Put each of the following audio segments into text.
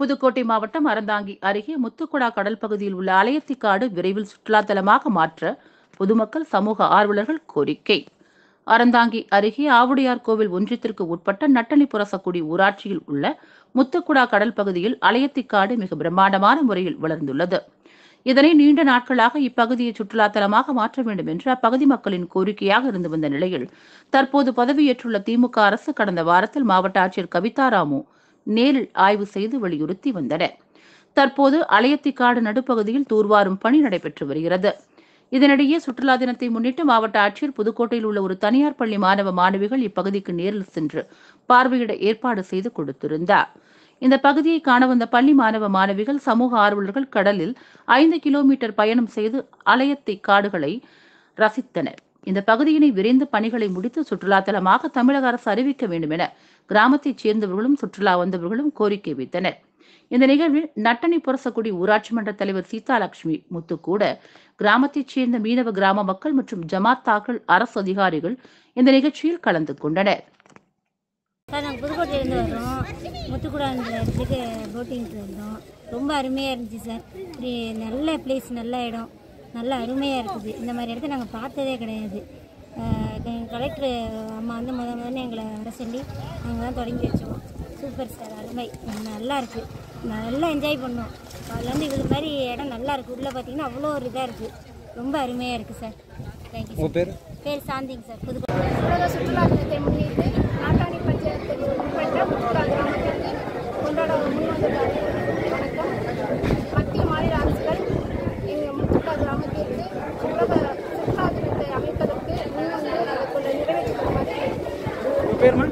புதுக்கோட்டை மாவட்டம் அறந்தாங்கி அருகே முத்துக்குடா கடல் பகுதியில் உள்ள அலையத்திக்காடு விரைவில் சுற்றுலா தலமாக மாற்ற பொதுமக்கள் சமூக ஆர்வலர்கள் கோரிக்கை அறந்தாங்கி அருகே ஆவுடையார் கோவில் ஒன்றியத்திற்கு உட்பட்ட நட்டணிப்புரசக்குடி ஊராட்சியில் உள்ள முத்துக்குடா கடல் பகுதியில் அலையத்திக்காடு மிக பிரம்மாண்டமான முறையில் வளர்ந்துள்ளது இதனை நீண்ட நாட்களாக இப்பகுதியை சுற்றுலா தலமாக மாற்ற வேண்டும் என்று அப்பகுதி மக்களின் கோரிக்கையாக இருந்து வந்த நிலையில் தற்போது பதவியேற்றுள்ள திமுக அரசு கடந்த வாரத்தில் மாவட்ட ஆட்சியர் கவிதா ராமு நேரில் ஆய்வு செய்து வலியுறுத்தி வந்தனர் தற்போது அலையத்திக்காடு நடுப்பகுதியில் தூர்வாரும் பணி நடைபெற்று வருகிறது இதனிடையே சுற்றுலா தினத்தை முன்னிட்டு மாவட்ட ஆட்சியர் புதுக்கோட்டையில் உள்ள ஒரு தனியார் பள்ளி மாணவ மாணவிகள் இப்பகுதிக்கு நேரில் சென்று பார்வையிட ஏற்பாடு செய்து கொடுத்திருந்தார் இந்த பகுதியை காண வந்த பள்ளி மாணவ மாணவிகள் சமூக ஆர்வலர்கள் கடலில் ஐந்து கிலோமீட்டர் பயணம் செய்து அலையத்தை காடுகளை ரசித்தனர் இந்த பகுதியினை விரைந்து பணிகளை முடித்து சுற்றுலா தலமாக தமிழக அரசு அறிவிக்க வேண்டும் என கிராமத்தைச் சேர்ந்தவர்களும் சுற்றுலா வந்தவர்களும் கோரிக்கை வைத்தனர் இந்த நிகழ்வில் நட்டணி புரசக்குடி ஊராட்சி மன்ற தலைவர் சீதாலட்சுமி முத்து கூட கிராமத்தைச் சேர்ந்த மீனவ கிராம மக்கள் மற்றும் ஜமாத்தாக்கள் அரசு அதிகாரிகள் இந்த நிகழ்ச்சியில் கலந்து கொண்டனர் சார் நாங்கள் புதுக்கோட்டையிலேருந்து வர்றோம் முத்துக்குடான்ற இடத்துக்கு போட்டிங்க்கு வந்தோம் ரொம்ப அருமையாக இருந்துச்சு சார் இப்படி நல்ல பிளேஸ் நல்ல இடம் நல்ல அருமையாக இருக்குது இந்த மாதிரி இடத்த நாங்கள் பார்த்ததே கிடையாது கலெக்டர் அம்மா வந்து முத முதல்ல எங்களை வர சொல்லி நாங்கள் தான் தொடங்கி வச்சோம் சூப்பர் சார் அருமை நல்லா இருக்குது நல்லா என்ஜாய் பண்ணோம் அதுலேருந்து இது மாதிரி இடம் நல்லா இருக்குது உள்ளே பார்த்தீங்கன்னா அவ்வளோ ஒரு இதாக இருக்குது ரொம்ப அருமையாக இருக்குது சார் தேங்க்யூ உங்கள் பேர் பேர் சாந்திங் சார் புதுக்கோட்டை உலக சுற்றுலா தினத்தை முன்னிட்டு நாட்டாணி பஞ்சாயத்துக்கு உட்பட்ட முத்துக்குடா கிராமத்தில் கொண்டாட முன்வந்துள்ள அனைவருக்கும் வணக்கம் மத்திய மாநில அரசுகள் எங்கள் முத்துக்குடா கிராமத்திற்கு உலக சுற்றுலா தினத்தை அமைப்பதற்கு முன்வந்து அதற்குள்ள நிறைவேற்றி தருமாறு உங்கள் பேருமா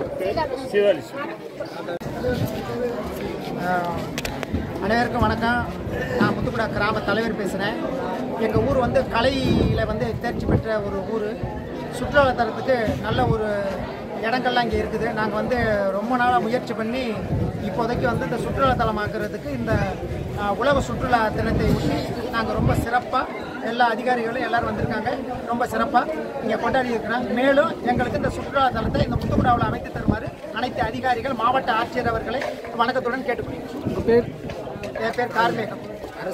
ஆஹ் அனைவருக்கும் வணக்கம் நான் முத்துக்குடா கிராம தலைவர் பேசுகிறேன் எங்கள் ஊர் வந்து கலையில் வந்து தேர்ச்சி பெற்ற ஒரு ஊர் சுற்றுலாத்தலத்துக்கு நல்ல ஒரு இடங்கள்லாம் இங்கே இருக்குது நாங்கள் வந்து ரொம்ப நாளாக முயற்சி பண்ணி இப்போதைக்கு வந்து இந்த சுற்றுலாத்தலமாக்குறதுக்கு இந்த ஆஹ், உலக சுற்றுலா தினத்தை ஒட்டி நாங்கள் ரொம்ப சிறப்பாக எல்லா அதிகாரிகளும் எல்லாரும் வந்திருக்காங்க ரொம்ப சிறப்பாக இங்கே கொண்டாடி இருக்கிறோம் மேலும் எங்களுக்கு இந்த சுற்றுலா தலத்தை இந்த முத்துக்குடாவில் அமைத்து தருமாறு அனைத்து அதிகாரிகள் மாவட்ட ஆட்சியர் அவர்களை வணக்கத்துடன் கேட்டுக்கொள்கிறேன் உங்கள் பேர் என் பேர் கார்மேகம்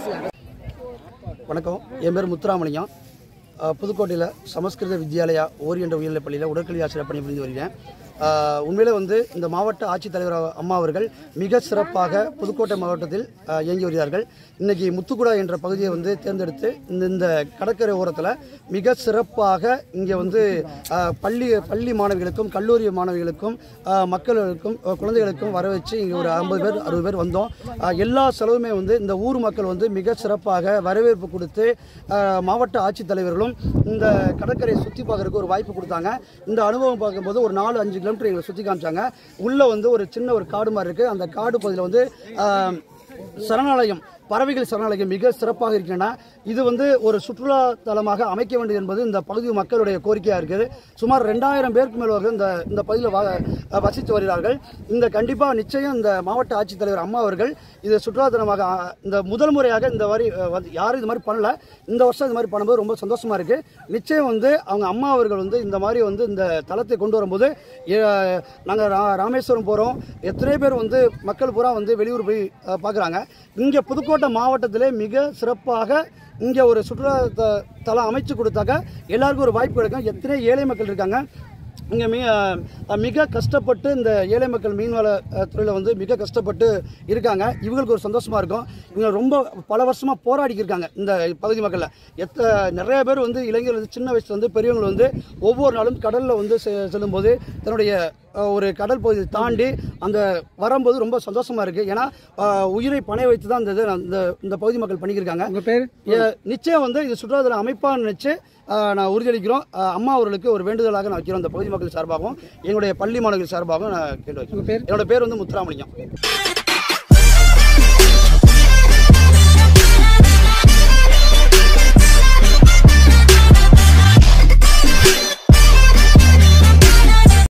வணக்கம் என் பேர் முத்துராமலிங்கம் அஹ், புதுக்கோட்டையில் சமஸ்கிருத வித்யாலயா ஓரியண்ட உயர்நிலைப் பள்ளியில் உடற்கல்வி ஆசிரியர் பணிபுரிந்து வருகிறேன் அஹ், உண்மையிலே வந்து இந்த மாவட்ட ஆட்சித்தலைவர் அம்மா அவர்கள் மிக சிறப்பாக புதுக்கோட்டை மாவட்டத்தில் அஹ், இயங்கி வருகிறார்கள் இன்னைக்கு முத்துக்குடா என்ற பகுதியை வந்து தேர்ந்தெடுத்து இந்த இந்த கடற்கரை ஓரத்தில் மிக சிறப்பாக இங்கே வந்து அஹ், பள்ளி பள்ளி மாணவிகளுக்கும் கல்லூரி மாணவிகளுக்கும் அஹ், மக்களுக்கும் அஹ், குழந்தைகளுக்கும் வர வச்சு இங்கே ஒரு ஐம்பது பேர் அறுபது பேர் வந்தோம் அஹ், எல்லா செலவுமே வந்து இந்த ஊர் மக்கள் வந்து மிக சிறப்பாக வரவேற்பு கொடுத்து அஹ், மாவட்ட ஆட்சித்தலைவர்களும் இந்த கடற்கரையை சுற்றி பார்க்கறதுக்கு ஒரு வாய்ப்பு கொடுத்தாங்க இந்த அனுபவம் பார்க்கும்போது ஒரு நாலு அஞ்சு கிலோமீட்டர் எங்களை சுற்றி காமிச்சாங்க உள்ளே வந்து ஒரு சின்ன ஒரு காடு மாதிரி இருக்குது அந்த காடு பகுதியில் வந்து அஹ், சரணாலயம் பறவைகள் சரணாலயம் மிக சிறப்பாக இருக்கின்றன இது வந்து ஒரு சுற்றுலா தலமாக அமைக்க வேண்டியது என்பது இந்த பகுதி மக்களுடைய கோரிக்கையாக இருக்குது சுமார் ரெண்டாயிரம் பேருக்கு மேல் இந்த இந்த பகுதியில் வ- வசித்து வருகிறார்கள் இந்த கண்டிப்பாக நிச்சயம் இந்த மாவட்ட ஆட்சித்தலைவர் அம்மா அவர்கள் இது சுற்றுலா தலமாக அ, இந்த முதல் முறையாக இந்த மாதிரி அ, வந்து யாரும் இது மாதிரி பண்ணல இந்த வருஷம் இது மாதிரி பண்ணும்போது ரொம்ப சந்தோஷமா இருக்கு நிச்சயம் வந்து அவங்க அம்மா அவர்கள் வந்து இந்த மாதிரி வந்து இந்த தளத்தை கொண்டு வரும்போது நாங்கள் ராமேஸ்வரம் போகிறோம் எத்தனை பேர் வந்து மக்கள் பூரா வந்து வெளியூர் போய் அ, பார்க்குறாங்க இங்கே புதுக்கோட்டை மாவட்டத்திலே மிக சிறப்பாக இங்கே ஒரு சுற்றுலா த- தலம் அமைச்சு கொடுத்தாக்க எல்லாருக்கும் ஒரு வாய்ப்பு கிடைக்கும் எத்தனை ஏழை மக்கள் இருக்காங்க இங்கே மிக அஹ், மிக கஷ்டப்பட்டு இந்த ஏழை மக்கள் மீன்வள அஹ், துறையில் வந்து மிக கஷ்டப்பட்டு இருக்காங்க இவங்களுக்கு ஒரு சந்தோஷமா இருக்கும் இவங்க ரொம்ப பல வருஷமா போராடி இருக்காங்க இந்த பகுதி மக்களில் எத்த நிறைய பேர் வந்து இளைஞர்கள் வந்து சின்ன வயசுல வந்து பெரியவங்க வந்து ஒவ்வொரு நாளும் கடலில் வந்து செ- செல்லும்போது தன்னுடைய அஹ், ஒரு கடல் பகுதியை தாண்டி அந்த வரும்போது ரொம்ப சந்தோஷமா இருக்கு ஏன்னா அஹ், உயிரை பணைய வைத்து தான் இந்த இது இந்த இந்த பகுதி மக்கள் பண்ணிக்கிருக்காங்க உங்கள் பேர் ஏ- நிச்சயம் வந்து இது சுற்றுலாத்தல அமைப்பான்னு நினைச்சு ஆஹ், நான் உறுதியளிக்கிறோம் ஆஹ், அம்மா அவர்களுக்கு ஒரு வேண்டுதலாக நான் வைக்கிறோம் இந்த பகுதி மக்கள் சார்பாகவும் எங்களுடைய பள்ளி மாணவர்கள் சார்பாகவும் நான் கேட்டு வைக்கிறேன் உங்கள் பேர் என்னோட பேர் வந்து முத்துராமலிங்கம்